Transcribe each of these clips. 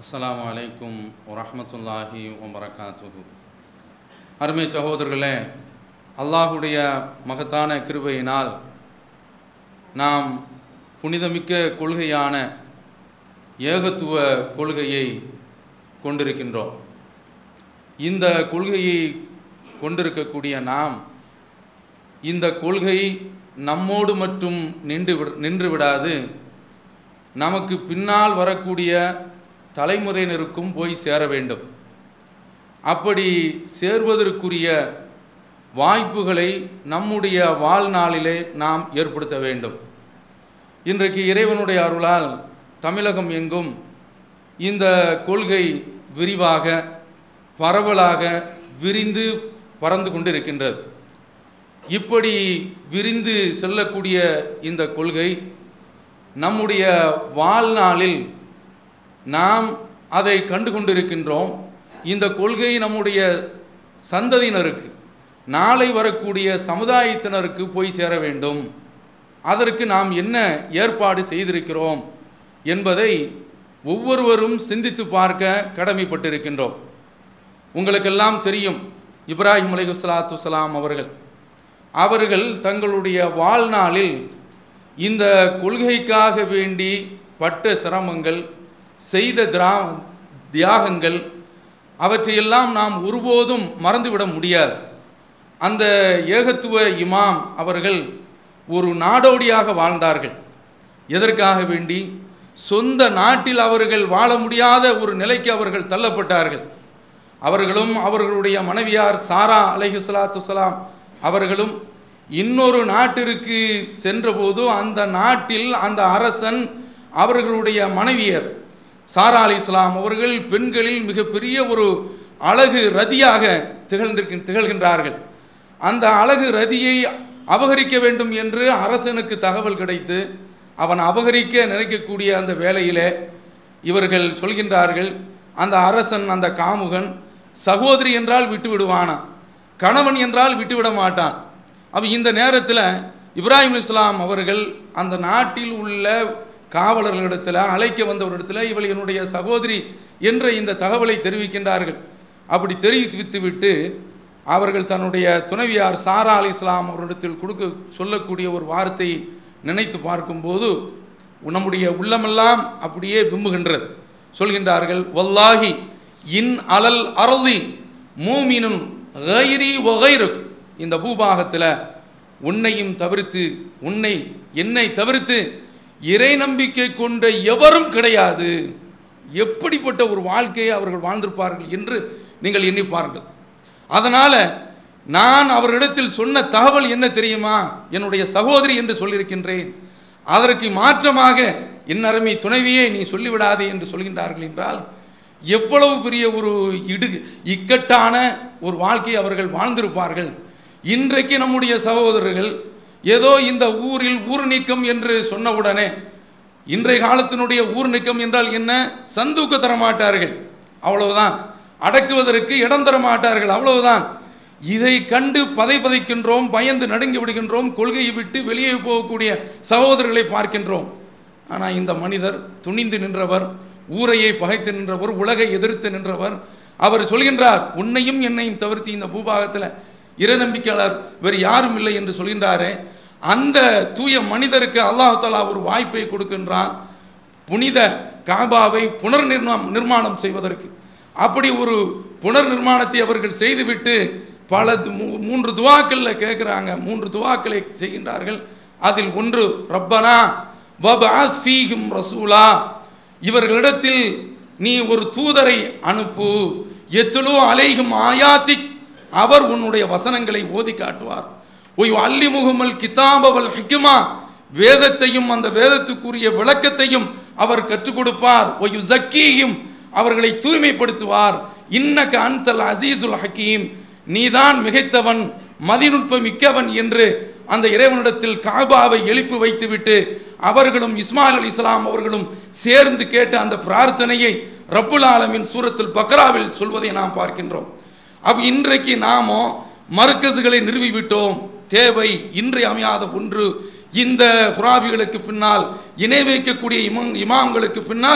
அஸ்ஸலாமு அலைக்கும் வரஹ்மத்துல்லாஹி வபரகாத்துஹு அருமை சகோதரர்களே அல்லாஹுடைய மகத்தான கிருபையினால் நாம் புனிதமிக்க கொள்கையான ஏகத்துவ கொள்கையை கொண்டிருக்கின்றோம் இந்த கொள்கையை கொண்டிருக்கக்கூடிய நாம் இந்த கொள்கை நம்மோடு மட்டும் நின்று விட நின்று விடாது நமக்கு பின்னால் வரக்கூடிய தலைமுறையினருக்கும் போய் சேர வேண்டும் அப்படி சேர்வதற்குரிய வாய்ப்புகளை நம்முடைய வாழ்நாளிலே நாம் ஏற்படுத்த வேண்டும் இன்றைக்கு இறைவனுடைய அருளால் தமிழகம் எங்கும் இந்த கொள்கை விரிவாக பரவலாக விரிந்து பறந்து கொண்டிருக்கின்றது இப்படி விரிந்து செல்லக்கூடிய இந்த கொள்கை நம்முடைய வாழ்நாளில் நாம் அதை கண்டு கொண்டிருக்கின்றோம் இந்த கொள்கை நம்முடைய சந்ததியினருக்கு நாளை வரக்கூடிய சமுதாயத்தினருக்கு போய் சேர வேண்டும் அதற்கு நாம் என்ன ஏற்பாடு செய்திருக்கிறோம் என்பதை ஒவ்வொருவரும் சிந்தித்து பார்க்க கடமைப்பட்டிருக்கின்றோம் உங்களுக்கெல்லாம் தெரியும் இப்ராஹிம் அலைஹுஸ்லாத்து வலாம் அவர்கள் அவர்கள் தங்களுடைய வாழ்நாளில் இந்த கொள்கைக்காக வேண்டி பட்ட சிரமங்கள் செய்த திரா தியாகங்கள் அவற்றையெல்லாம் நாம் ஒருபோதும் மறந்துவிட முடியாது அந்த ஏகத்துவ இமாம் அவர்கள் ஒரு நாடோடியாக வாழ்ந்தார்கள் எதற்காக வேண்டி சொந்த நாட்டில் அவர்கள் வாழ முடியாத ஒரு நிலைக்கு அவர்கள் தள்ளப்பட்டார்கள் அவர்களும் அவர்களுடைய மனைவியார் சாரா அலைஹுசலாத்து சலாம் அவர்களும் இன்னொரு நாட்டிற்கு சென்றபோது அந்த நாட்டில் அந்த அரசன் அவர்களுடைய மனைவியர் சாரா அலி இஸ்லாம் அவர்கள் பெண்களில் மிகப்பெரிய ஒரு அழகு ரதியாக திகழ்ந்திருக்க திகழ்கின்றார்கள் அந்த அழகு ரதியை அபகரிக்க வேண்டும் என்று அரசனுக்கு தகவல் கிடைத்து அவன் அபகரிக்க நினைக்கக்கூடிய அந்த வேளையிலே இவர்கள் சொல்கின்றார்கள் அந்த அரசன் அந்த காமுகன் சகோதரி என்றால் விட்டு விடுவானா கணவன் என்றால் விட்டுவிட மாட்டான் அப்போ இந்த நேரத்தில் இப்ராஹிம் இஸ்லாம் அவர்கள் அந்த நாட்டில் உள்ள காவலர்களிடத்தில் அழைக்க வந்தவரிடத்தில் இவள் என்னுடைய சகோதரி என்ற இந்த தகவலை தெரிவிக்கின்றார்கள் அப்படி தெரிவித்து விட்டு அவர்கள் தன்னுடைய துணைவியார் சாரா அலி இஸ்லாம் அவரிடத்தில் கொடுக்க சொல்லக்கூடிய ஒரு வார்த்தை நினைத்து பார்க்கும்போது நம்முடைய உள்ளமெல்லாம் அப்படியே விம்புகின்றது சொல்கின்றார்கள் வல்லாஹி இன் அலல் அருதி மூமினும் கைரி ஒகைருக்கு இந்த பூபாகத்தில் உன்னையும் தவிர்த்து உன்னை என்னை தவிர்த்து இறை நம்பிக்கை கொண்ட எவரும் கிடையாது எப்படிப்பட்ட ஒரு வாழ்க்கையை அவர்கள் வாழ்ந்திருப்பார்கள் என்று நீங்கள் எண்ணி பாருங்கள் அதனால் நான் அவர்களிடத்தில் சொன்ன தகவல் என்ன தெரியுமா என்னுடைய சகோதரி என்று சொல்லியிருக்கின்றேன் அதற்கு மாற்றமாக என் அருமை துணைவியே நீ சொல்லிவிடாதே என்று சொல்கின்றார்கள் என்றால் எவ்வளவு பெரிய ஒரு இடு இக்கட்டான ஒரு வாழ்க்கையை அவர்கள் வாழ்ந்திருப்பார்கள் இன்றைக்கு நம்முடைய சகோதரர்கள் ஏதோ இந்த ஊரில் ஊர் நீக்கம் என்று சொன்னவுடனே இன்றைய காலத்தினுடைய ஊர் நீக்கம் என்றால் என்ன சந்தூக்க தர மாட்டார்கள் அவ்வளவுதான் அடக்குவதற்கு இடம் தர மாட்டார்கள் அவ்வளவுதான் இதை கண்டு பதை பதைக்கின்றோம் பயந்து நடுங்கி விடுகின்றோம் கொள்கையை விட்டு வெளியே போகக்கூடிய சகோதரர்களை பார்க்கின்றோம் ஆனால் இந்த மனிதர் துணிந்து நின்றவர் ஊரையை பகைத்து நின்றவர் உலகை எதிர்த்து நின்றவர் அவர் சொல்கின்றார் உன்னையும் என்னையும் தவிர்த்து இந்த பூபாகத்தில் இறைநம்பிக்கையாளர் வேறு யாரும் இல்லை என்று சொல்கின்றாரே அந்த தூய மனிதருக்கு அல்லாஹ் தாலா ஒரு வாய்ப்பை கொடுக்கின்றான் புனித காபாவை புனர் நிர்மாணம் நிர்மாணம் செய்வதற்கு அப்படி ஒரு புனர் நிர்மாணத்தை அவர்கள் செய்துவிட்டு பல மூன்று துவாக்களில் கேட்குறாங்க மூன்று துவாக்களை செய்கின்றார்கள் அதில் ஒன்று ரப்பனா வபாஸ் ஃபீஹும் ரசூலா இவர்களிடத்தில் நீ ஒரு தூதரை அனுப்பு எத்துலோ அலைகும் ஆயாத்திக் அவர் உன்னுடைய வசனங்களை ஓதி காட்டுவார் ஒய் அல்லி முகமல் கிதாபவல் ஹிக்குமா வேதத்தையும் அந்த வேதத்துக்குரிய விளக்கத்தையும் அவர் கற்றுக் கொடுப்பார் ஒய் ஜக்கீயும் அவர்களை தூய்மைப்படுத்துவார் இன்னக்க அன்தல் அசீசுல் ஹக்கீம் நீதான் மிகைத்தவன் மதிநுட்ப மிக்கவன் என்று அந்த இறைவனிடத்தில் காபாவை எழுப்பி வைத்துவிட்டு அவர்களும் இஸ்மாயில் அலி இஸ்லாம் அவர்களும் சேர்ந்து கேட்ட அந்த பிரார்த்தனையை ரப்புல் ஆலமின் சூரத்தில் பக்ராவில் சொல்வதை நாம் பார்க்கின்றோம் அப்ப இன்றைக்கு நாமோ மர்க்கசுகளை நிறுவிவிட்டோம் தேவை இன்றை அமையாத ஒன்று இந்த குராபிகளுக்கு பின்னால் இணை வைக்கக்கூடிய இமாம் இமாம்களுக்கு பின்னால்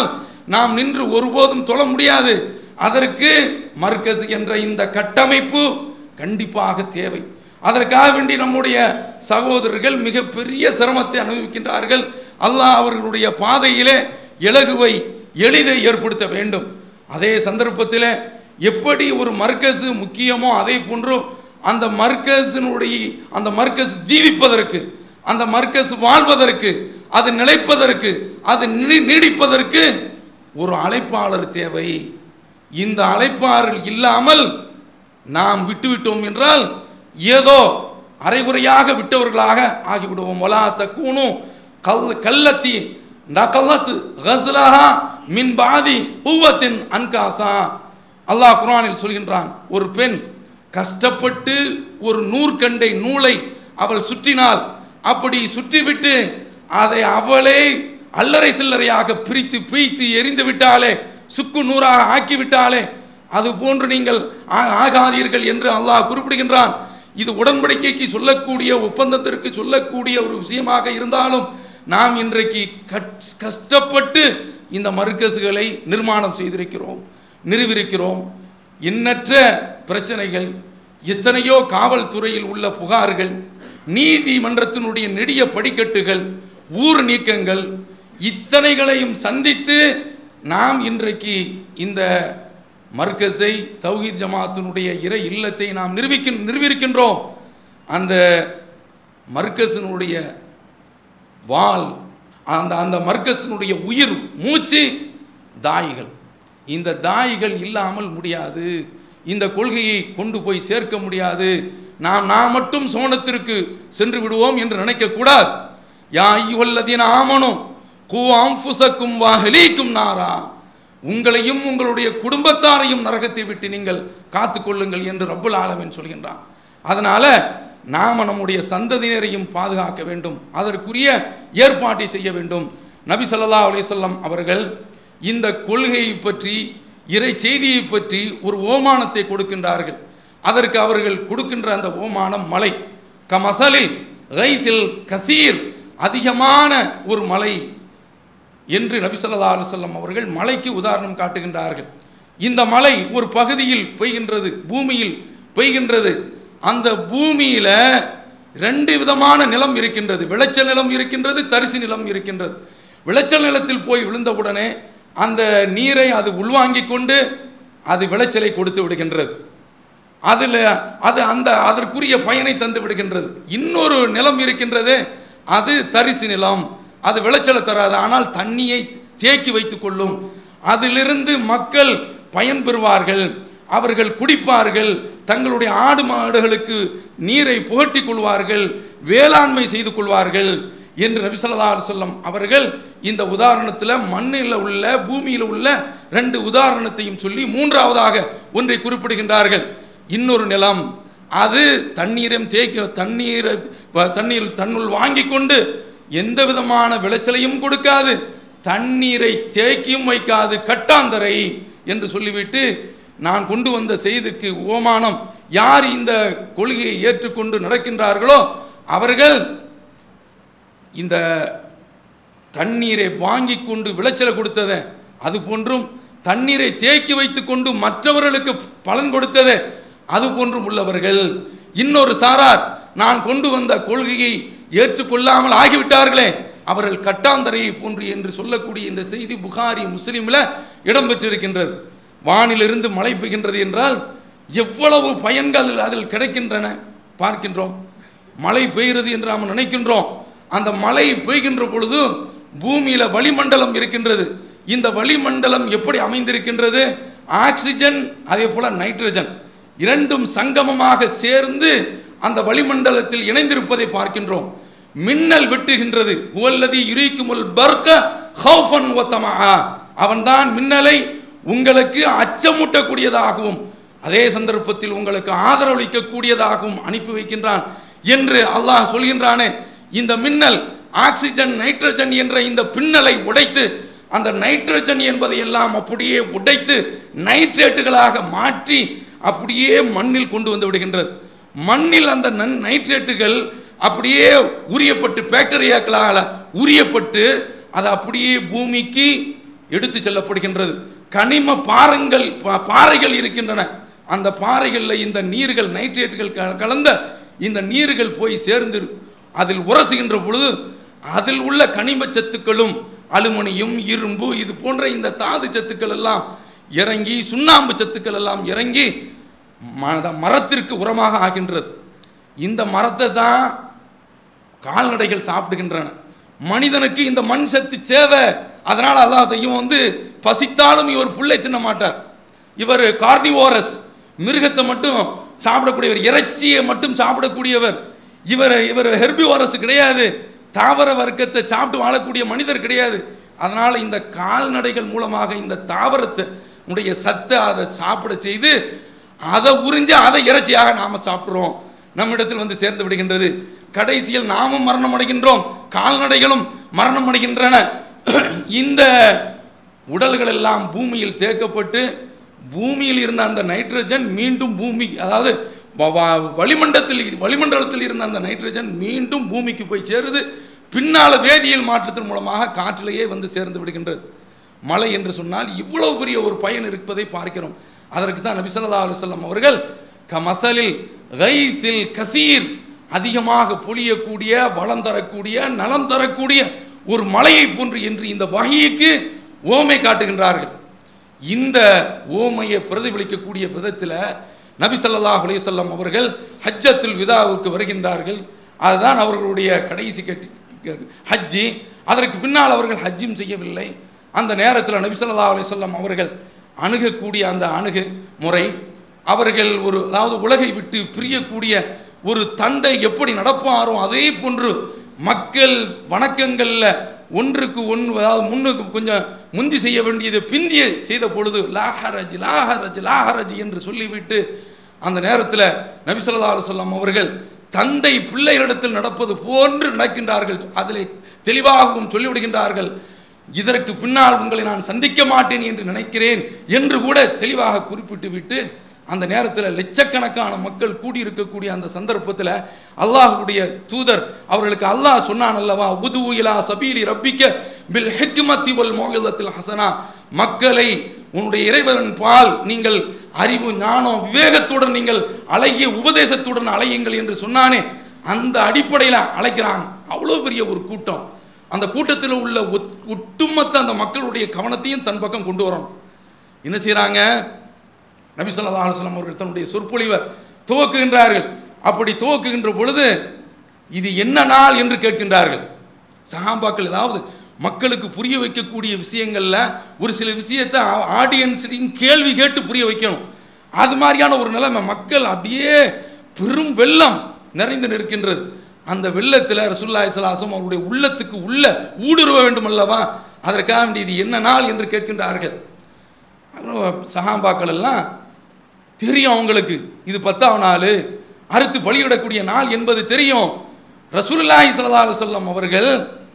நாம் நின்று ஒருபோதும் தொழ முடியாது அதற்கு மர்கஸ் என்ற இந்த கட்டமைப்பு கண்டிப்பாக தேவை அதற்காக வேண்டி நம்முடைய சகோதரர்கள் மிகப்பெரிய சிரமத்தை அனுபவிக்கின்றார்கள் அல்லாஹ் அவர்களுடைய பாதையிலே இலகுவை எளிதை ஏற்படுத்த வேண்டும் அதே சந்தர்ப்பத்தில் எப்படி ஒரு மர்கஸ் முக்கியமோ அதே போன்று அந்த மர்கஸினுடைய அந்த மர்கஸ் ஜீவிப்பதற்கு அந்த மர்கஸ் வாழ்வதற்கு அது நிலைப்பதற்கு அது நீ- நீடிப்பதற்கு ஒரு அழைப்பாளர் தேவை இந்த அழைப்பாளர் இல்லாமல் நாம் விட்டுவிட்டோம் என்றால் ஏதோ அரைகுறையாக விட்டவர்களாக ஆகிவிடுவோம் ஒலா தக்கூனு கல் கல்லத்தி நகலத் கஸ்லஹா மின் பாதி உவத்தின் அன்காசா அல்லாஹ் குர்ஆனில் சொல்கின்றான் ஒரு பெண் கஷ்டப்பட்டு ஒரு நூற்கண்டை நூலை அவள் சுற்றினாள் அப்படி சுற்றிவிட்டு அதை அவளே அல்லறை சில்லறையாக பிரித்து பிய்த்து எரிந்து விட்டாலே சுக்கு நூறாக ஆக்கி விட்டாலே அது போன்று நீங்கள் ஆ- ஆகாதீர்கள் என்று அல்லாஹ் குறிப்பிடுகின்றான் இது உடன்படிக்கைக்கு சொல்லக்கூடிய ஒப்பந்தத்திற்கு சொல்லக்கூடிய ஒரு விஷயமாக இருந்தாலும் நாம் இன்றைக்கு கட்- கஷ்டப்பட்டு இந்த மறுக்கசுகளை நிர்மாணம் செய்திருக்கிறோம் நிறுவிருக்கிறோம் எண்ணற்ற பிரச்சனைகள் எத்தனையோ காவல்துறையில் உள்ள புகார்கள் நீதிமன்றத்தினுடைய நெடிய படிக்கட்டுகள் ஊர் நீக்கங்கள் இத்தனைகளையும் சந்தித்து நாம் இன்றைக்கு இந்த மர்கஸை தௌஹீத் ஜமாத்தினுடைய இறை இல்லத்தை நாம் நிரூபிக்க நிறுவியிருக்கின்றோம் அந்த மர்கஸினுடைய வாள் அந்த அந்த மர்கஸினுடைய உயிர் மூச்சு தாய்கள் இந்த தாய்கள் இல்லாமல் முடியாது இந்த கொள்கையை கொண்டு போய் சேர்க்க முடியாது நாம் நாம் மட்டும் சோனத்திற்கு சென்று விடுவோம் என்று நினைக்கக்கூடாது யா ஐயுவல்லதீன ஆமனும் கூ அம்புசக்கும் வாஹலீக்கும் நாரா உங்களையும் உங்களுடைய குடும்பத்தாரையும் நரகத்தை விட்டு நீங்கள் காத்துக்கொள்ளுங்கள் என்று ரப்புல் ஆலமீன் சொல்கின்றான் அதனால நாம நம்முடைய சந்ததியினரையும் பாதுகாக்க வேண்டும் அதற்குரிய ஏற்பாட்டை செய்ய வேண்டும் நபி ஸல்லல்லாஹு அலைஹி வஸல்லம் அவர்கள் இந்த கொள்கையை பற்றி இறை செய்தியை பற்றி ஒரு ஓமானத்தை கொடுக்கின்றார்கள் அதற்கு அவர்கள் கொடுக்கின்ற அந்த ஓமானம் மலை கமசலில் கைசில் கசீர் அதிகமான ஒரு மலை என்று நபி ஸல்லல்லாஹு அலைஹி வஸல்லம் அவர்கள் மலைக்கு உதாரணம் காட்டுகின்றார்கள் இந்த மலை ஒரு பகுதியில் பெய்கின்றது பூமியில் பெய்கின்றது அந்த பூமியில ரெண்டு விதமான நிலம் இருக்கின்றது விளைச்சல் நிலம் இருக்கின்றது தரிசு நிலம் இருக்கின்றது விளைச்சல் நிலத்தில் போய் விழுந்தவுடனே அந்த நீரை அது உள்வாங்கிக் கொண்டு அது விளைச்சலை கொடுத்து விடுகின்றது அதில் அது அந்த அதற்குரிய பயனை தந்து விடுகின்றது இன்னொரு நிலம் இருக்கின்றது அது தரிசு நிலம் அது விளைச்சலை தராது ஆனால் தண்ணியை தேக்கி வைத்துக் கொள்ளும் அதிலிருந்து மக்கள் பயன்பெறுவார்கள் அவர்கள் குடிப்பார்கள் தங்களுடைய ஆடு மாடுகளுக்கு நீரை புகட்டிக் கொள்வார்கள் வேளாண்மை செய்து கொள்வார்கள் என்று நபி ஸல்லல்லாஹு அலைஹி வஸல்லம் அவர்கள் இந்த உதாரணத்தில் மண்ணில் உள்ள பூமியில் உள்ள ரெண்டு உதாரணத்தையும் சொல்லி மூன்றாவதாக ஒன்றை குறிப்பிடுகின்றார்கள் இன்னொரு நிலம் அது தண்ணீரையும் தேக்கி தண்ணீரை வ- தண்ணீர் தன்னுள் வாங்கி கொண்டு எந்த விதமான விளைச்சலையும் கொடுக்காது தண்ணீரை தேக்கியும் வைக்காது கட்டாந்தரை என்று சொல்லிவிட்டு நான் கொண்டு வந்த செய்திக்கு ஓமானம் யார் இந்த கொள்கையை ஏற்றுக்கொண்டு நடக்கின்றார்களோ அவர்கள் இந்த தண்ணீரை வாங்கி கொண்டு விளைச்சலை கொடுத்ததை அது போன்றும் தண்ணீரை தேக்கி வைத்துக் கொண்டு மற்றவர்களுக்கு பலன் கொடுத்ததை அது போன்றும் உள்ளவர்கள் இன்னொரு சாரார் நான் கொண்டு வந்த கொள்கையை ஏற்றுக்கொள்ளாமல் ஆகிவிட்டார்களே அவர்கள் கட்டாந்தரையை போன்று என்று சொல்லக்கூடிய இந்த செய்தி புகாரி முஸ்லீமில் இடம்பெற்றிருக்கின்றது வானிலிருந்து மழை பெய்கின்றது என்றால் எவ்வளவு பயன்கள் அதில் கிடைக்கின்றன பார்க்கின்றோம் மழை பெய்கிறது என்று நாம் நினைக்கின்றோம் அந்த மழை பெய்கின்ற பொழுது பூமியில வளிமண்டலம் இருக்கின்றது இந்த வளிமண்டலம் எப்படி அமைந்திருக்கின்றது ஆக்சிஜன் அதே போல நைட்ரஜன் இரண்டும் சங்கமமாக சேர்ந்து அந்த வளிமண்டலத்தில் இணைந்திருப்பதை பார்க்கின்றோம் மின்னல் வெட்டுகின்றது உவல்லதி யுரீக்குமுல் பர்க ஹௌஃபன் வத்தமா அவன்தான் மின்னலை உங்களுக்கு அச்சமூட்டக்கூடியதாகவும் அதே சந்தர்ப்பத்தில் உங்களுக்கு ஆதரவளிக்கக்கூடியதாகவும் அனுப்பி வைக்கின்றான் என்று அல்லாஹ் சொல்கின்றானே இந்த மின்னல் ஆக்சிஜன் நைட்ரஜன் என்ற இந்த பின்னலை உடைத்து அந்த நைட்ரஜன் என்பதை எல்லாம் அப்படியே உடைத்து நைட்ரேட்டுகளாக மாற்றி அப்படியே மண்ணில் கொண்டு வந்து விடுகின்றது மண்ணில் அந்த நன் நைட்ரேட்டுகள் அப்படியே உரியப்பட்டு பாக்டீரியாக்களால் உரியப்பட்டு அது அப்படியே பூமிக்கு எடுத்து செல்லப்படுகின்றது கனிம பாறங்கள் பா- பாறைகள் இருக்கின்றன அந்த பாறைகளில் இந்த நீர்கள் நைட்ரேட்டுகள் க- கலந்த இந்த நீர்கள் போய் சேர்ந்து அதில் உரசுகின்ற பொழுது அதில் உள்ள கனிம சத்துக்களும் அலுமினியம் இரும்பு இது போன்ற இந்த தாது சத்துக்கள் எல்லாம் இறங்கி சுண்ணாம்பு சத்துக்கள் எல்லாம் இறங்கி ம- மரத்திற்கு உரமாக ஆகின்றது இந்த மரத்தை தான் கால்நடைகள் சாப்பிடுகின்றன மனிதனுக்கு இந்த மண் சத்து சேவை அதனால் அல்லாஹ் இவன் வந்து பசித்தாலும் இவர் புல்லை தின்ன மாட்டார் இவர் கார்னிவோரஸ் மிருகத்தை மட்டும் சாப்பிடக்கூடியவர் இறைச்சியை மட்டும் சாப்பிடக்கூடியவர் இவர் இவர் ஹெர்பிவோரஸ் கிடையாது தாவர வர்க்கத்தை சாப்பிட்டு வாழக்கூடிய மனிதர் கிடையாது அதனால் இந்த கால்நடைகள் மூலமாக இந்த தாவரத்தை உடைய சத்தை அதை சாப்பிட செய்து அதை உறிஞ்சு அதை இறைச்சியாக நாம சாப்பிட்றோம் நம்மிடத்தில் வந்து சேர்ந்து விடுகின்றது கடைசியில் நாமும் மரணம் அடைகின்றோம் கால்நடைகளும் மரணம் அடைகின்றன இந்த உடல்கள் எல்லாம் பூமியில் தேக்கப்பட்டு பூமியில் இருந்த அந்த நைட்ரஜன் மீண்டும் பூமி அதாவது வ- வ- வளிமண்டலத்தில் வளிமண்டலத்தில் இருந்த அந்த நைட்ரஜன் மீண்டும் பூமிக்கு போய் சேருது பின்னால வேதியியல் மாற்றத்தின் மூலமாக காற்றிலேயே வந்து சேர்ந்து விடுகின்றது மழை என்று சொன்னால் இவ்வளவு பெரிய ஒரு பயன் இருப்பதை பார்க்கிறோம் அதற்கு தான் நபி ஸல்லல்லாஹு அலைஹி வஸல்லம் அவர்கள் கமசலில் கைத்தில் கசீர் அதிகமாக பொழியக்கூடிய வளம் தரக்கூடிய நலம் தரக்கூடிய ஒரு மலையை போன்று என்று இந்த வகைக்கு ஓமை காட்டுகின்றார்கள் இந்த ஓமையை பிரதிபலிக்கக்கூடிய விதத்தில் நபி ஸல்லல்லாஹு அலைஹி வஸல்லம் அவர்கள் ஹஜ்ஜத்துல் விதாவுக்கு வருகின்றார்கள் அதுதான் அவர்களுடைய கடைசி கட்டி ஹஜ்ஜி அதற்கு பின்னால் அவர்கள் ஹஜ்ஜும் செய்யவில்லை அந்த நேரத்தில் நபி ஸல்லல்லாஹு அலைஹி வஸல்லம் அவர்கள் அணுகக்கூடிய அந்த அணுகு முறை அவர்கள் ஒரு அதாவது உலகை விட்டு பிரியக்கூடிய ஒரு தந்தை எப்படி நடப்பாரோ அதே போன்று மக்கள் வணக்கங்களில் ஒன்றுக்கு ஒன்று அதாவது முன்னுக்கு கொஞ்சம் முந்தி செய்ய வேண்டியது பிந்திய செய்த பொழுது லாஹரஜ் லாஹரஜ் லாஹரஜ் என்று சொல்லிவிட்டு அந்த நேரத்தில் நபி ஸல்லல்லாஹு அலைஹி வஸல்லம் அவர்கள் தந்தை பிள்ளைகளிடத்தில் நடப்பது போன்று நடக்கின்றார்கள் அதில் தெளிவாகவும் சொல்லிவிடுகின்றார்கள் இதற்கு பின்னால் உங்களை நான் சந்திக்க மாட்டேன் என்று நினைக்கிறேன் என்று கூட தெளிவாக குறிப்பிட்டு விட்டு அந்த நேரத்தில் லட்சக்கணக்கான மக்கள் கூடியிருக்கக்கூடிய அந்த சந்தர்ப்பத்தில் அல்லாஹ்வுடைய தூதர் அவர்களுக்கு அல்லாஹ் சொன்னான் அல்லவா உது இலா சபீலி ரப்பிக்க பில் ஹிக்மத்தி வல் மோகிதத்தில் ஹசனா மக்களை உன்னுடைய இறைவன் பால் நீங்கள் அறிவு ஞானம் விவேகத்துடன் நீங்கள் அழகிய உபதேசத்துடன் அலையுங்கள் என்று சொன்னானே அந்த அடிப்படையில் அழைக்கிறாங்க அவ்வளோ பெரிய ஒரு கூட்டம் அந்த கூட்டத்தில் உள்ள ஒத்- ஒட்டுமொத்த அந்த மக்களுடைய கவனத்தையும் தன் பக்கம் கொண்டு வரணும் என்ன செய்கிறாங்க நபி ஸல்லல்லாஹு அலைஹி வஸல்லம் அவர்கள் தன்னுடைய சொற்பொழிவை துவக்குகின்றார்கள் அப்படி துவக்குகின்ற பொழுது இது என்ன நாள் என்று கேட்கின்றார்கள் சஹாபாக்கள் ஏதாவது மக்களுக்கு புரிய வைக்கக்கூடிய விஷயங்கள்ல ஒரு சில விஷயத்தை ஆடியன்ஸையும் கேள்வி கேட்டு புரிய வைக்கணும் அது மாதிரியான ஒரு நிலைமை மக்கள் அப்படியே பெரும் வெள்ளம் நிறைந்து நிற்கின்றது அந்த வெள்ளத்தில் ரசூலுல்லாஹி ஸல்லல்லாஹு அலைஹி வஸல்லம் அவருடைய உள்ளத்துக்கு உள்ள ஊடுருவ வேண்டும் அல்லவா அதற்காக வேண்டி இது என்ன நாள் என்று கேட்கின்றார்கள் அப்புறம் சஹாபாக்கள் எல்லாம் தெரியும் அவங்களுக்கு இது பத்தாம் நாள் அறுத்து பலியிடக்கூடிய நாள் என்பது தெரியும் ரசூலுல்லாஹி ஸல்லல்லாஹு அலைஹி வஸல்லம் அவர்கள்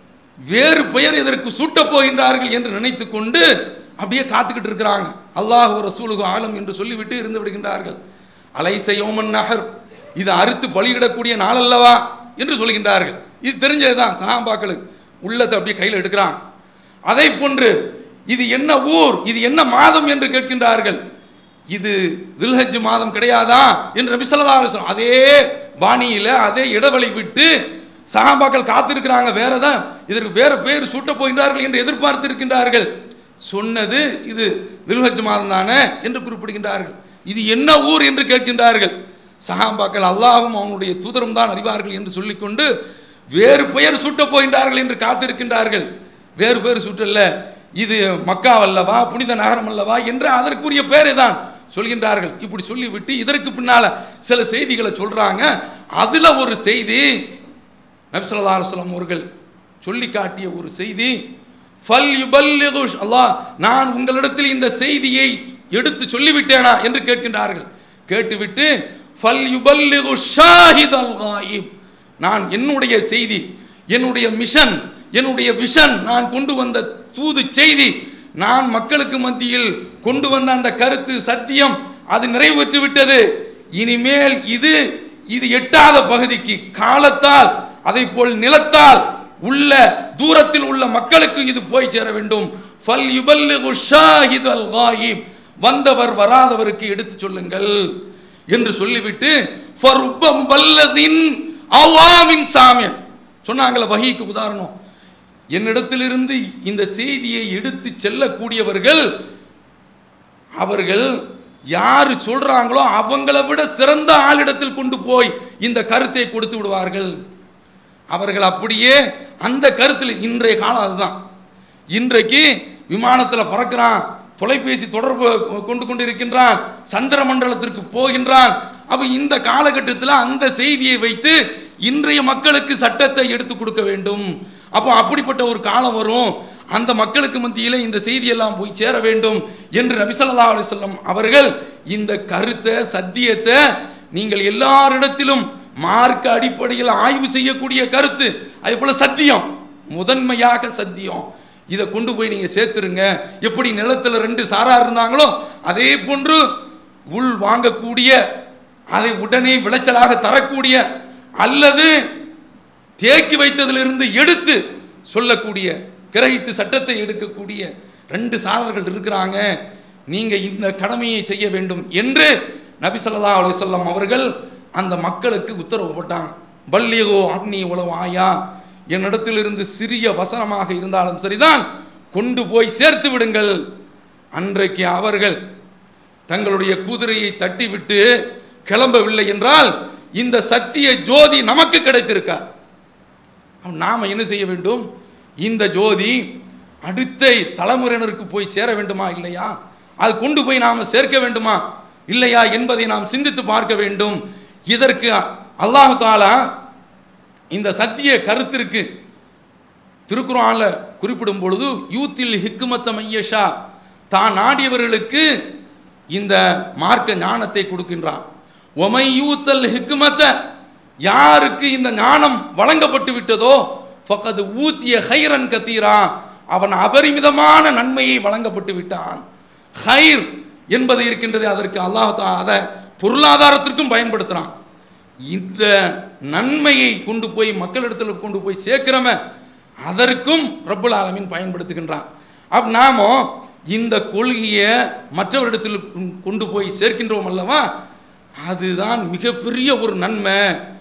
வேறு பெயர் இதற்கு சூட்டப் போகின்றார்கள் என்று நினைத்து கொண்டு அப்படியே காத்துக்கிட்டு இருக்கிறாங்க அல்லாஹ் ரசூலுகு ஆலம் என்று சொல்லிவிட்டு இருந்து விடுகின்றார்கள் அலைச யோமன் நகர் இது அறுத்து பலியிடக்கூடிய நாள் அல்லவா என்று சொல்கின்றார்கள் இது தெரிஞ்சதுதான் சஹாபாக்களுக்கு உள்ளத்தை அப்படியே கையில் எடுக்கிறான் அதை போன்று இது என்ன ஊர் இது என்ன மாதம் என்று கேட்கின்றார்கள் இது துல்ஹஜ் மாதம் கிடையாதா என்று நபி ஸல்லல்லாஹு அலைஹி வஸல்லம் அதே பாணியில அதே இடைவெளி விட்டு சஹாபாக்கள் காத்திருக்கிறாங்க வேற தான் இதற்கு வேற பேர் சூட்ட போகின்றார்கள் என்று எதிர்பார்த்து இருக்கின்றார்கள் சொன்னது இது துல்ஹஜ் மாதம் தானே என்று குறிப்பிடுகின்றார்கள் இது என்ன ஊர் என்று கேட்கின்றார்கள் சஹாபாக்கள் அல்லாஹும் அவனுடைய தூதரும் தான் அறிவார்கள் என்று சொல்லிக்கொண்டு வேறு பெயர் சூட்டப் போகின்றார்கள் என்று காத்திருக்கின்றார்கள் வேறு பேர் சுற்றல்ல இது மக்கா அல்லவா புனித நகரம் அல்லவா என்று அதற்குரிய பேரை தான் சொல்கின்றார்கள் இப்படி சொல்லிவிட்டு இதற்கு பின்னால சில செய்திகளை சொல்றாங்க அதுல ஒரு செய்தி நபிசல்லா அலுவலம் அவர்கள் சொல்லி காட்டிய ஒரு செய்தி ஃபல் யுபல்லிகு அல்லாஹ் நான் உங்களிடத்தில் இந்த செய்தியை எடுத்து சொல்லிவிட்டேனா என்று கேட்கின்றார்கள் கேட்டுவிட்டு ஃபல் யுபல்லிகு ஷாஹித் அல் காயிப் நான் என்னுடைய செய்தி என்னுடைய மிஷன் என்னுடைய விஷன் நான் கொண்டு வந்த தூது செய்தி நான் மக்களுக்கு மத்தியில் கொண்டு வந்த அந்த கருத்து சத்தியம் அது நிறைவேற்றி விட்டது இனிமேல் இது இது எட்டாத பகுதிக்கு காலத்தால் அதை போல் நிலத்தால் உள்ள தூரத்தில் உள்ள மக்களுக்கு இது போய் சேர வேண்டும் ஃபல் யுபல்லிகு ஷாஹிதல் காயிப் வந்தவர் வராதவருக்கு எடுத்து சொல்லுங்கள் என்று சொல்லிவிட்டு ஃபருப்பம் வல்லதின் அவாமின் சாமியன் சொன்னாங்களே வஹீக்கு உதாரணம் என்னிடத்திலிருந்து இந்த செய்தியை எடுத்து செல்லக்கூடியவர்கள் அவர்கள் யாரு சொல்றாங்களோ அவங்களை விட சிறந்த ஆளிடத்தில் கொண்டு போய் இந்த கருத்தை கொடுத்து விடுவார்கள் அவர்கள் அப்படியே அந்த கருத்தில் இன்றைய காலம் அதுதான் இன்றைக்கு விமானத்தில் பறக்கிறான் தொலைபேசி தொடர்பு கொண்டு கொண்டு இருக்கின்றான் சந்திர மண்டலத்திற்கு போகின்றான் அப்ப இந்த காலகட்டத்தில் அந்த செய்தியை வைத்து இன்றைய மக்களுக்கு சட்டத்தை எடுத்து கொடுக்க வேண்டும் அப்போ அப்படிப்பட்ட ஒரு காலம் வரும் அந்த மக்களுக்கு மத்தியில் இந்த செய்தியெல்லாம் போய் சேர வேண்டும் என்று நபிசல்லா அலிசல்லம் அவர்கள் இந்த கருத்தை சத்தியத்தை நீங்கள் எல்லாரிடத்திலும் மார்க்க அடிப்படையில் ஆய்வு செய்யக்கூடிய கருத்து அதே போல சத்தியம் முதன்மையாக சத்தியம் இதை கொண்டு போய் நீங்க சேர்த்துருங்க எப்படி நிலத்துல ரெண்டு சாரா இருந்தாங்களோ அதே போன்று உள் வாங்கக்கூடிய அதை உடனே விளைச்சலாக தரக்கூடிய அல்லது தேக்கி வைத்ததிலிருந்து எடுத்து சொல்லக்கூடிய கிரகித்து சட்டத்தை எடுக்கக்கூடிய ரெண்டு சாரர்கள் இருக்கிறாங்க நீங்க இந்த கடமையை செய்ய வேண்டும் என்று நபி ஸல்லல்லாஹு அலைஹி வஸல்லம் அவர்கள் அந்த மக்களுக்கு உத்தரவு போட்டாங்க பல்லியகோ அக்னி உலவு ஆயா என்னிடத்திலிருந்து சிறிய வசனமாக இருந்தாலும் சரிதான் கொண்டு போய் சேர்த்து விடுங்கள் அன்றைக்கு அவர்கள் தங்களுடைய குதிரையை தட்டிவிட்டு கிளம்பவில்லை என்றால் இந்த சத்திய ஜோதி நமக்கு கிடைத்திருக்கா அப்ப நாம என்ன செய்ய வேண்டும் இந்த ஜோதி அடுத்த தலைமுறையினருக்கு போய் சேர வேண்டுமா இல்லையா அது கொண்டு போய் நாம சேர்க்க வேண்டுமா இல்லையா என்பதை நாம் சிந்தித்து பார்க்க வேண்டும் இதற்கு அல்லாஹு தாலா இந்த சத்திய கருத்திற்கு திருக்குறான்ல குறிப்பிடும் பொழுது யூத்தில் ஹிக்குமத்த மையஷா தான் நாடியவர்களுக்கு இந்த மார்க்க ஞானத்தை கொடுக்கின்றான் ஒமை யூத்தல் ஹிக்குமத்த யாருக்கு இந்த ஞானம் வழங்கப்பட்டு விட்டதோ ஃபகது ஊத்திய ஹைரன் கத்தீரா அவன் அபரிமிதமான நன்மையை வழங்கப்பட்டு விட்டான் ஹைர் என்பது இருக்கின்றது அதற்கு அல்லாஹ் தா- அதை பொருளாதாரத்திற்கும் பயன்படுத்துறான் இந்த நன்மையை கொண்டு போய் மக்களிடத்தில் கொண்டு போய் சேர்க்கிறவன் அதற்கும் ரப்புல் ஆலமீன் பயன்படுத்துகின்றான் அப்ப நாம இந்த கொள்கையை மற்றவரிடத்தில் கொண்டு- கொண்டு போய் சேர்க்கின்றோம் அல்லவா அதுதான் மிகப்பெரிய ஒரு நன்மை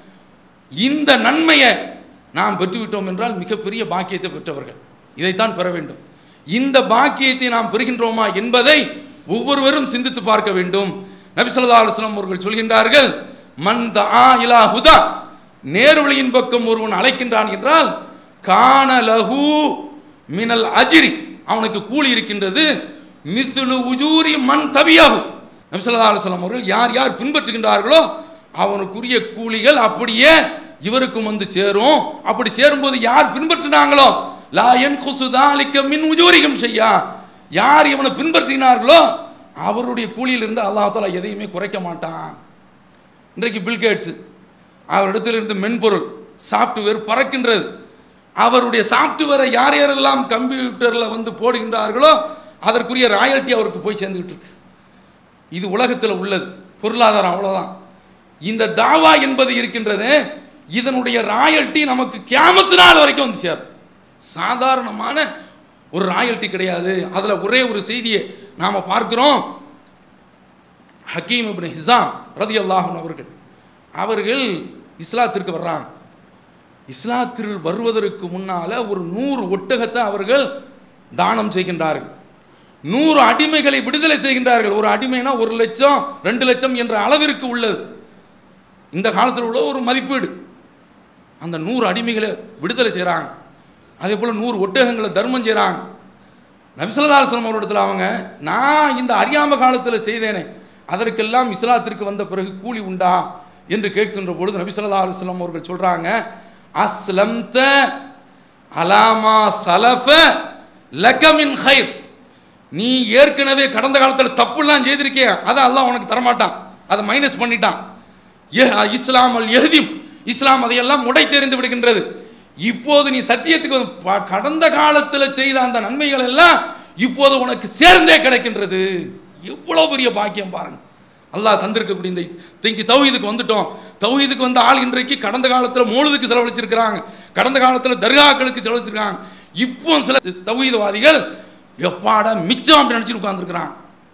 இந்த நன்மையை நாம் பெற்றுவிட்டோம் என்றால் மிகப்பெரிய பாக்கியத்தை பெற்றவர்கள் இதைத்தான் பெற வேண்டும் இந்த பாக்கியத்தை நாம் பெறுகின்றோமா என்பதை ஒவ்வொருவரும் சிந்தித்து பார்க்க வேண்டும் நபி ஸல்லல்லாஹு அலைஹி வஸல்லம் அவர்கள் சொல்கின்றார்கள் மன் தஆ இலா ஹுதா நேர்வழியின் பக்கம் ஒருவன் அழைக்கின்றான் என்றால் கான லஹு மினல் அஜ்ரி அவனுக்கு கூலி இருக்கின்றது மிஸ்லு உஜூரி மன் தபியாகு நபி ஸல்லல்லாஹு அலைஹி வஸல்லம் அவர்கள் யார் யார் பின்பற்றுகின்றார்களோ அவனுக்குரிய கூலிகள் அப்படியே இவருக்கும் வந்து சேரும் அப்படி சேரும்போது யார் பின்பற்றினாங்களோ லா என் குசுதாலிக்க மின் உஜூரிகம் செய்யா யார் இவனை பின்பற்றினார்களோ அவருடைய கூலியிலிருந்து அல்லாஹ் தாலா எதையுமே குறைக்க மாட்டான் இன்றைக்கு பில்கேட்ஸ் அவரிடத்திலிருந்து மென்பொருள் சாஃப்ட்வேர் பறக்கின்றது அவருடைய சாஃப்ட்வேரை யார் யாரெல்லாம் கம்ப்யூட்டரில் வந்து போடுகின்றார்களோ அதற்குரிய ராயல்ட்டி அவருக்கு போய் சேர்ந்துக்கிட்டு இருக்கு இது உலகத்தில் உள்ளது பொருளாதாரம் அவ்வளவுதான் இந்த தாவா என்பது இருக்கின்றது இதனுடைய ராயல்ட்டி நமக்கு கியாமத்து நாள் வரைக்கும் வந்து சேரும் சாதாரணமான ஒரு ராயல்ட்டி கிடையாது அதுல ஒரே ஒரு செய்தியை நாம பார்க்கிறோம் ஹக்கீம் இப்னு ஹிசாம் ரதியல்லாஹு அவர்கள் அவர்கள் இஸ்லாத்திற்கு வர்றாங்க இஸ்லாத்தில் வருவதற்கு முன்னால ஒரு நூறு ஒட்டகத்தை அவர்கள் தானம் செய்கின்றார்கள் நூறு அடிமைகளை விடுதலை செய்கின்றார்கள் ஒரு அடிமைனா ஒரு லட்சம் ரெண்டு லட்சம் என்ற அளவிற்கு உள்ளது இந்த காலத்தில் உள்ள ஒரு மதிப்பீடு அந்த நூறு அடிமைகளை விடுதலை செய்கிறாங்க அதே போல் நூறு ஒட்டகங்களை தர்மம் செய்கிறாங்க நபிசல்லாஸ்லம் அவரிடத்தில் அவங்க நான் இந்த அறியாம காலத்தில் செய்தேனே அதற்கெல்லாம் இஸ்லாத்திற்கு வந்த பிறகு கூலி உண்டா என்று கேட்கின்ற பொழுது நபி ஸல்லல்லாஹு அலைஹி வஸல்லம் அவர்கள் சொல்றாங்க அஸ்லம்த அலாமா சலஃப லகமின் ஹைர் நீ ஏற்கனவே கடந்த காலத்தில் தப்புலாம் செய்திருக்கிய அதை அல்லாஹ் உனக்கு தரமாட்டான் அதை மைனஸ் பண்ணிட்டான் எஹ் இஸ்லாம் அல் எஹ்திம் இஸ்லாம் அதையெல்லாம் உடை தெரிந்து விடுகின்றது இப்போது நீ சத்தியத்துக்கு வந்து ப- கடந்த காலத்தில் செய்த அந்த நன்மைகள் எல்லாம் இப்போது உனக்கு சேர்ந்தே கிடைக்கின்றது எவ்வளவு பெரிய பாக்கியம் பாருங்க அல்லாஹ் தந்திருக்கக்கூடிய இந்த திங்கி தௌஹீதுக்கு வந்துட்டோம் தௌஹீதுக்கு வந்த ஆள் இன்றைக்கு கடந்த காலத்தில் மூழுதுக்கு செலவழிச்சிருக்கிறாங்க கடந்த காலத்தில் தர்காக்களுக்கு செலவழிச்சிருக்காங்க இப்போ சில தௌஹீதவாதிகள் எப்பாடா மிச்சம் அப்படி நினச்சிட்டு உட்காந்துருக்கிறான்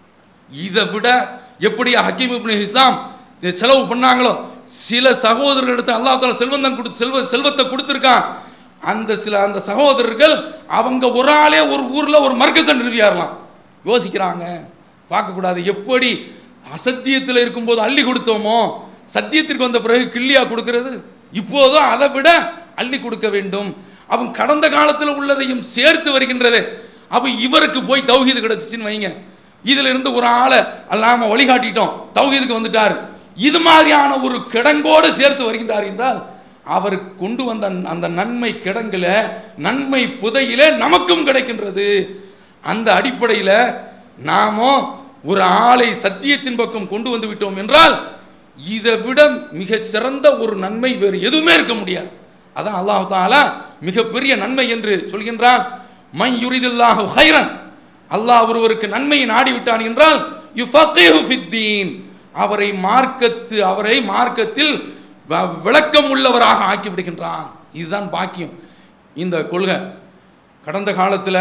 இதை விட எப்படி ஹக்கீம் இப்னு ஹிசாம் செலவு பண்ணாங்களோ சில சகோதரர்களிடத்து அல்லாஹ் தாலா செல்வந்தம் கொடுத்து செல்வ செல்வத்தை கொடுத்துருக்கான் அந்த சில அந்த சகோதரர்கள் அவங்க ஒரு ஆளே ஒரு ஊரில் ஒரு மர்க்கசன் நிறுவியாரலாம் யோசிக்கிறாங்க பார்க்கக்கூடாது எப்படி அசத்தியத்தில் இருக்கும்போது அள்ளி கொடுத்தோமோ சத்தியத்திற்கு வந்த பிறகு கிள்ளியா கொடுக்கிறது இப்போதும் அதை விட அள்ளி கொடுக்க வேண்டும் அவன் கடந்த காலத்தில் உள்ளதையும் சேர்த்து வருகின்றது அப்ப இவருக்கு போய் தௌஹீது கிடைச்சிச்சுன்னு வைங்க இதுல இருந்து ஒரு ஆளை அல்லாம வழிகாட்டிட்டோம் தௌஹீதுக்கு வந்துட்டார் இது மாதிரியான ஒரு கிடங்கோடு சேர்த்து வருகின்றார் என்றால் அவர் கொண்டு வந்த அந்த- அந்த நன்மை கிடங்குல நன்மை புதையில நமக்கும் கிடைக்கின்றது அந்த அடிப்படையில் நாமோ ஒரு ஆளை சத்தியத்தின் பக்கம் கொண்டு வந்து விட்டோம் என்றால் இதை விட மிக சிறந்த ஒரு நன்மை வேறு எதுவுமே இருக்க முடியாது அதான் அல்லாஹ் தாலா மிகப்பெரிய நன்மை என்று சொல்கின்றான் மை யுரிதில்லாஹு ஹைரன் அல்லாஹ் ஒருவருக்கு நன்மையை நாடி விட்டான் என்றால் யுஃபக்கிஹு ஃபித்தீன் அவரை மார்க்கத்து அவரை மார்க்கத்தில் வ- விளக்கம் உள்ளவராக ஆக்கி விடுகின்றான் இதுதான் பாக்கியம் இந்த கொள்கை கடந்த காலத்தில்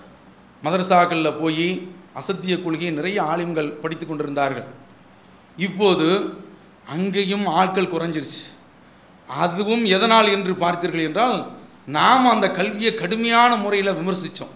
மதரசாக்களில் போய் அசத்திய கொள்கையை நிறைய ஆலிம்கள் படித்து கொண்டிருந்தார்கள் இப்போது அங்கேயும் ஆட்கள் குறைஞ்சிருச்சு அதுவும் எதனால் என்று பார்த்தீர்கள் என்றால் நாம் அந்த கல்வியை கடுமையான முறையில் விமர்சித்தோம்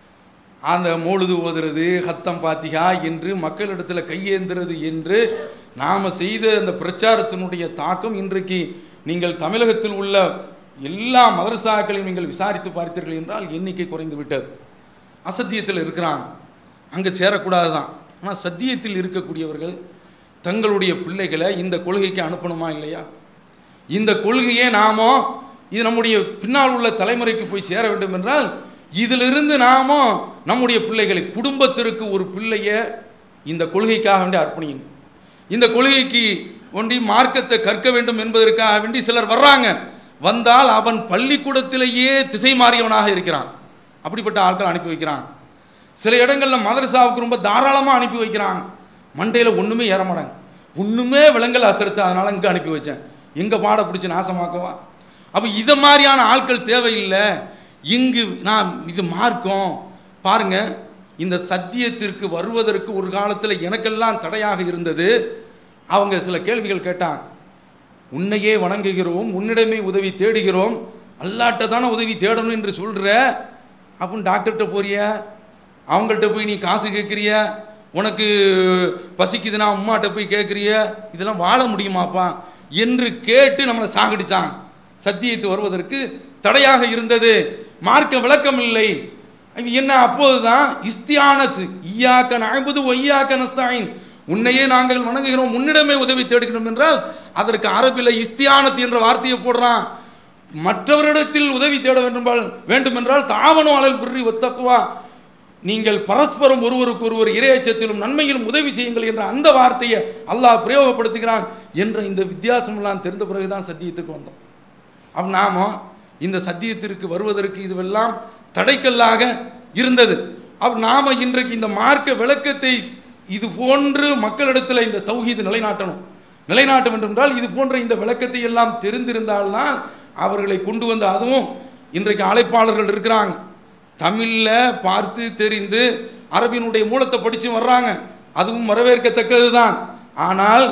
அந்த மோழுது ஓதுறது ஹத்தம் பாத்திகா என்று மக்களிடத்தில் கையேந்துறது என்று நாம் செய்த அந்த பிரச்சாரத்தினுடைய தாக்கம் இன்றைக்கு நீங்கள் தமிழகத்தில் உள்ள எல்லா மதரசாக்களையும் நீங்கள் விசாரித்து பார்த்தீர்கள் என்றால் எண்ணிக்கை குறைந்து விட்டது அசத்தியத்தில் இருக்கிறான் அங்கே சேரக்கூடாது தான் ஆனால் சத்தியத்தில் இருக்கக்கூடியவர்கள் தங்களுடைய பிள்ளைகளை இந்த கொள்கைக்கு அனுப்பணுமா இல்லையா இந்த கொள்கையே நாமோ இது நம்முடைய பின்னால் உள்ள தலைமுறைக்கு போய் சேர வேண்டும் என்றால் இதிலிருந்து நாமோ நம்முடைய பிள்ளைகளை குடும்பத்திற்கு ஒரு பிள்ளைய இந்த கொள்கைக்காக வேண்டி அர்ப்பணிக்கணும் இந்த கொள்கைக்கு ஒண்டி மார்க்கத்தை கற்க வேண்டும் என்பதற்காக வேண்டி சிலர் வர்றாங்க வந்தால் அவன் பள்ளிக்கூடத்திலேயே திசை மாறியவனாக இருக்கிறான் அப்படிப்பட்ட ஆட்கள் அனுப்பி வைக்கிறான் சில இடங்களில் மதரசாவுக்கு ரொம்ப தாராளமாக அனுப்பி வைக்கிறாங்க மண்டையில் ஒன்றுமே ஏற மாட்டாங்க ஒன்றுமே விலங்கல் அசருத்து அதனால் இங்கே அனுப்பி வச்சேன் எங்கே பாட பிடிச்சி நாசமாக்கவா அப்போ இதை மாதிரியான ஆட்கள் தேவையில்லை இங்கு நான் இது மார்க்கம் பாருங்க இந்த சத்தியத்திற்கு வருவதற்கு ஒரு காலத்தில் எனக்கெல்லாம் தடையாக இருந்தது அவங்க சில கேள்விகள் கேட்டாங்க உன்னையே வணங்குகிறோம் உன்னிடமே உதவி தேடுகிறோம் அல்லாட்ட தானே உதவி தேடணும் என்று சொல்கிற அப்படின்னு டாக்டர்கிட்ட போறிய அவங்கள்ட்ட போய் நீ காசு கேட்குறிய உனக்கு பசிக்குதுன்னா அம்மாட்ட போய் கேட்குறிய இதெல்லாம் வாழ முடியுமாப்பா என்று கேட்டு நம்மளை சாகடிச்சாங்க சத்தியத்து வருவதற்கு தடையாக இருந்தது மார்க்க விளக்கம் இல்லை என்ன அப்போதுதான் இஸ்தியானத்து ஈயாக்க நஅபுது ஒய்யாக்க நஸ்தாயின் உன்னையே நாங்கள் வணங்குகிறோம் உன்னிடமே உதவி தேடுகிறோம் என்றால் அதற்கு அரபில் இஸ்தியானத் என்ற வார்த்தையை போடுறான் மற்றவரிடத்தில் உதவி தேட வேண்டுமென்றால் வேண்டுமென்றால் தாவனும் அலல் பிரி ஒத்தக்குவா நீங்கள் பரஸ்பரம் ஒருவருக்கு ஒருவர் இரையச்சத்திலும் நன்மையிலும் உதவி செய்யுங்கள் என்ற அந்த வார்த்தையை அல்லாஹ் பிரயோகப்படுத்துகிறான் என்ற இந்த வித்தியாசமெல்லாம் தெரிந்த பிறகுதான் சத்தியத்துக்கு வந்தோம் அப்ப நாம இந்த சத்தியத்திற்கு வருவதற்கு இதுவெல்லாம் தடைக்கல்லாக இருந்தது அப்ப நாம இன்றைக்கு இந்த மார்க்க விளக்கத்தை இது போன்று மக்களிடத்தில் இந்த தௌஹீது நிலைநாட்டணும் நிலைநாட்ட வேண்டும் என்றால் இது போன்ற இந்த விளக்கத்தை எல்லாம் தெரிந்திருந்தால்தான் அவர்களை கொண்டு வந்து அதுவும் இன்றைக்கு அழைப்பாளர்கள் இருக்கிறாங்க தமிழில் பார்த்து தெரிந்து அரபினுடைய மூலத்தை படித்து வர்றாங்க அதுவும் வரவேற்கத்தக்கது தான் ஆனால்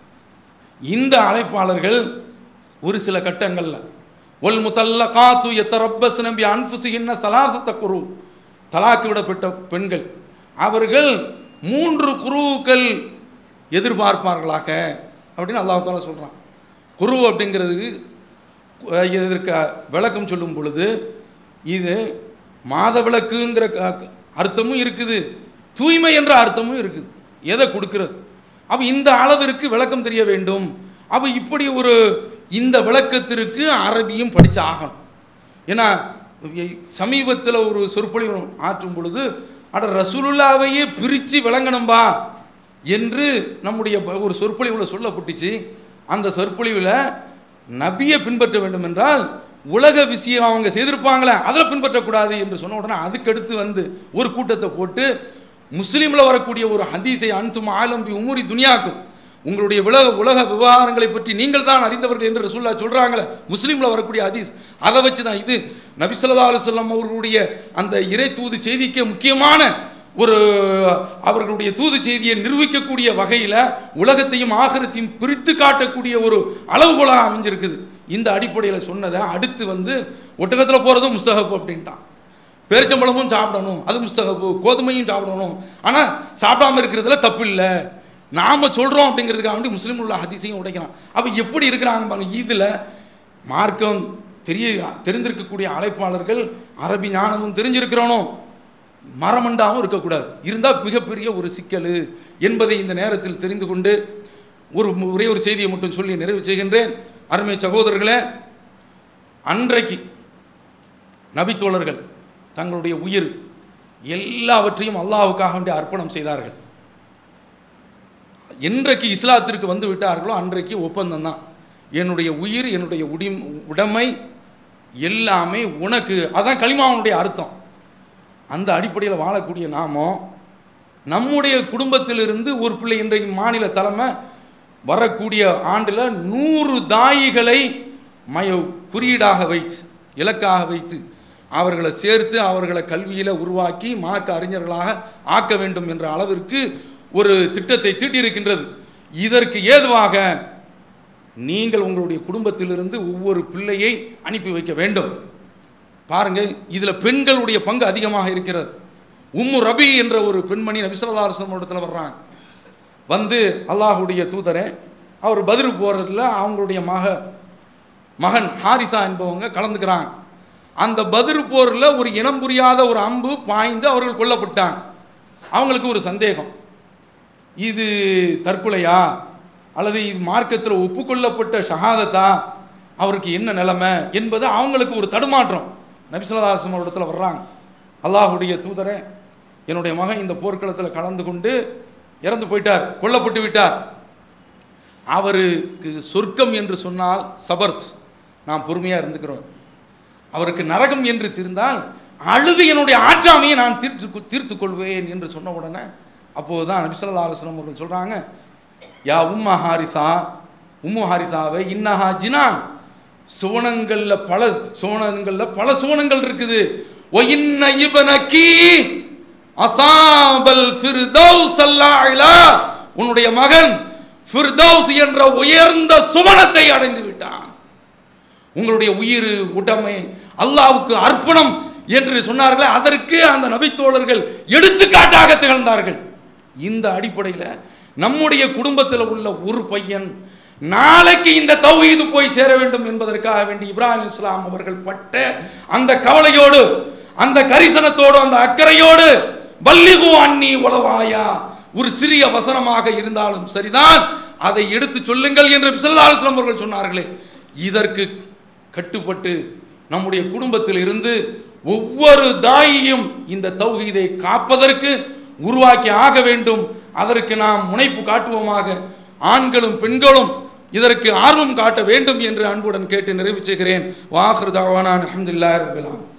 இந்த அழைப்பாளர்கள் ஒரு சில கட்டங்களில் ஒல் முதல்ல காத்து எத்தரப்பஸ் நம்பி அன்புசுகின்ன சலாசத்த குரு தலாக்கு விடப்பட்ட பெண்கள் அவர்கள் மூன்று குருவுக்கள் எதிர்பார்ப்பார்களாக அப்படின்னு அல்லாஹ் தாலா சொல்கிறான் குரு அப்படிங்கிறது அஹ், இதற்கு விளக்கம் சொல்லும் பொழுது இது மாத விளக்குங்கிற க- அர்த்தமும் இருக்குது தூய்மை என்ற அர்த்தமும் இருக்குது எதை கொடுக்கிறது அப்போ இந்த அளவிற்கு விளக்கம் தெரிய வேண்டும் அப்போ இப்படி ஒரு இந்த விளக்கத்திற்கு அரபியும் படித்து ஆகணும் ஏன்னா சமீபத்தில் ஒரு சொற்பொழிவு ஆற்றும் பொழுது அட ரசூலுல்லாவையே பிரித்து விளங்கணும்பா என்று நம்முடைய ப- ஒரு சொற்பொழிவில் சொல்லப்பட்டுச்சு அந்த சொற்பொழிவில் நபியை பின்பற்ற வேண்டும் என்றால் உலக விஷயம் அவங்க செய்திருப்பாங்களே அதில் பின்பற்றக்கூடாது என்று சொன்ன உடனே அதுக்கடுத்து வந்து ஒரு கூட்டத்தை போட்டு முஸ்லீமில் வரக்கூடிய ஒரு ஹதீஸை அன்தும் ஆலம்பி உமுரி துனியாக்கும் உங்களுடைய உலக உலக விவகாரங்களை பற்றி நீங்கள் தான் அறிந்தவர்கள் என்று ரசூல்லா சொல்றாங்களே முஸ்லீம்ல வரக்கூடிய ஹதீஸ் அதை வச்சு தான் இது நபிசல்லா அலுவலம் அவர்களுடைய அந்த இறை தூது செய்திக்கு முக்கியமான ஒரு அவர்களுடைய தூது செய்தியை நிரூபிக்கக்கூடிய வகையில் உலகத்தையும் ஆகரத்தையும் பிரித்து காட்டக்கூடிய ஒரு அளவுகோலாக அமைஞ்சிருக்குது இந்த அடிப்படையில் சொன்னதை அடுத்து வந்து ஒட்டகத்தில் போகிறதும் முஸ்தகப்பு அப்படின்ட்டான் பேரிச்சம்பழமும் சாப்பிடணும் அது முஸ்தகப்பு கோதுமையும் சாப்பிடணும் ஆனால் சாப்பிடாம இருக்கிறதுல தப்பு இல்லை நாம் சொல்கிறோம் அப்படிங்கிறதுக்காக வேண்டி முஸ்லீம் உள்ள ஹதீஸையும் உடைக்கிறான் அப்போ எப்படி இருக்கிறாங்க பாருங்க இதில் மார்க்கம் தெரிய தெரிந்திருக்கக்கூடிய அழைப்பாளர்கள் அரபி ஞானமும் தெரிஞ்சிருக்கிறோனும் மரமண்டாவும் இருக்கக்கூடாது இருந்தால் மிகப்பெரிய ஒரு சிக்கல் என்பதை இந்த நேரத்தில் தெரிந்து கொண்டு ஒரு ஒரே ஒரு செய்தியை மட்டும் சொல்லி நிறைவு செய்கின்றேன் அருமை சகோதரர்களே அன்றைக்கு நபித்தோழர்கள் தங்களுடைய உயிர் எல்லாவற்றையும் அல்லாஹ்வுக்காக வேண்டி அர்ப்பணம் செய்தார்கள் என்றைக்கு இஸ்லாத்திற்கு வந்து விட்டார்களோ அன்றைக்கு ஒப்பந்தம் தான் என்னுடைய உயிர் என்னுடைய உடி உடைமை எல்லாமே உனக்கு அதான் களிமாவனுடைய அர்த்தம் அந்த அடிப்படையில் வாழக்கூடிய நாமோ நம்முடைய குடும்பத்திலிருந்து ஒரு பிள்ளை இன்றைக்கு மாநில தலைமை வரக்கூடிய ஆண்டில் நூறு தாயிகளை மய குறியீடாக வைத்து இலக்காக வைத்து அவர்களை சேர்த்து அவர்களை கல்வியில் உருவாக்கி மார்க்க அறிஞர்களாக ஆக்க வேண்டும் என்ற அளவிற்கு ஒரு திட்டத்தை தீட்டியிருக்கின்றது இதற்கு ஏதுவாக நீங்கள் உங்களுடைய குடும்பத்திலிருந்து ஒவ்வொரு பிள்ளையை அனுப்பி வைக்க வேண்டும் பாருங்க இதில் பெண்களுடைய பங்கு அதிகமாக இருக்கிறது உம்மு ரபி என்ற ஒரு பெண்மணி நபிசல்லா இடத்துல வர்றாங்க வந்து அல்லாஹுடைய தூதரே அவர் பதில் போகிறதுல அவங்களுடைய மக மகன் ஹாரிசா என்பவங்க கலந்துக்கிறாங்க அந்த பதில் போரில் ஒரு இனம் புரியாத ஒரு அம்பு பாய்ந்து அவர்கள் கொல்லப்பட்டாங்க அவங்களுக்கு ஒரு சந்தேகம் இது தற்கொலையா அல்லது இது மார்க்கத்தில் ஒப்புக்கொள்ளப்பட்ட ஷஹாதத்தா அவருக்கு என்ன நிலைமை என்பது அவங்களுக்கு ஒரு தடுமாற்றம் நபிசுல்லாசம் இடத்துல வர்றாங்க அல்லாஹுடைய தூதரே என்னுடைய மகன் இந்த போர்க்களத்தில் கலந்து கொண்டு இறந்து போயிட்டார் கொல்லப்பட்டு விட்டார் அவருக்கு சொர்க்கம் என்று சொன்னால் சபர்த் நான் பொறுமையாக இருந்துக்கிறோம் அவருக்கு நரகம் என்று தெரிந்தால் அழுது என்னுடைய ஆற்றாமையை நான் தீர்த்து தீர்த்து கொள்வேன் என்று சொன்ன உடனே அப்போது தான் நபிசல்லா அலுவலம் அவர்கள் சொல்கிறாங்க யா உம்மா ஹாரிசா உம்மு ஹாரிசாவை இன்னஹா ஜினான் சுவனங்களில் பல சுவனங்களில் பல சுவனங்கள் இருக்குது ஒயின்ன இபனக்கி அசாபல் ஃபிர்தௌஸ் அல்லாஹ்லா உன்னுடைய மகன் ஃபிர்தௌஸ் என்ற உயர்ந்த சுவனத்தை அடைந்து விட்டான் உங்களுடைய உயிர் உடமை அல்லாவுக்கு அர்ப்பணம் என்று சொன்னார்களே அதற்கு அந்த நபித்தோழர்கள் எடுத்துக்காட்டாக திகழ்ந்தார்கள் இந்த அடிப்படையில் நம்முடைய குடும்பத்தில் உள்ள ஒரு பையன் நாளைக்கு இந்த தௌஹீது போய் சேர வேண்டும் என்பதற்காக வேண்டி இப்ராஹிம் இஸ்லாம் அவர்கள் பட்ட அந்த கவலையோடு அந்த கரிசனத்தோடு அந்த அக்கறையோடு பல்லிகு அன்னி உளவாயா ஒரு சிறிய வசனமாக இருந்தாலும் சரிதான் அதை எடுத்து சொல்லுங்கள் என்று பிசல்லாஸ்லாம் அவர்கள் சொன்னார்களே இதற்கு கட்டுப்பட்டு நம்முடைய குடும்பத்தில் இருந்து ஒவ்வொரு தாயையும் இந்த தௌஹீதை காப்பதற்கு உருவாக்கி ஆக வேண்டும் அதற்கு நாம் முனைப்பு காட்டுவோமாக ஆண்களும் பெண்களும் இதற்கு ஆர்வம் காட்ட வேண்டும் என்று அன்புடன் கேட்டு நிறைவு செய்கிறேன் வாஹ்ருதாவான அஹமதுல்லா ரபிலாம்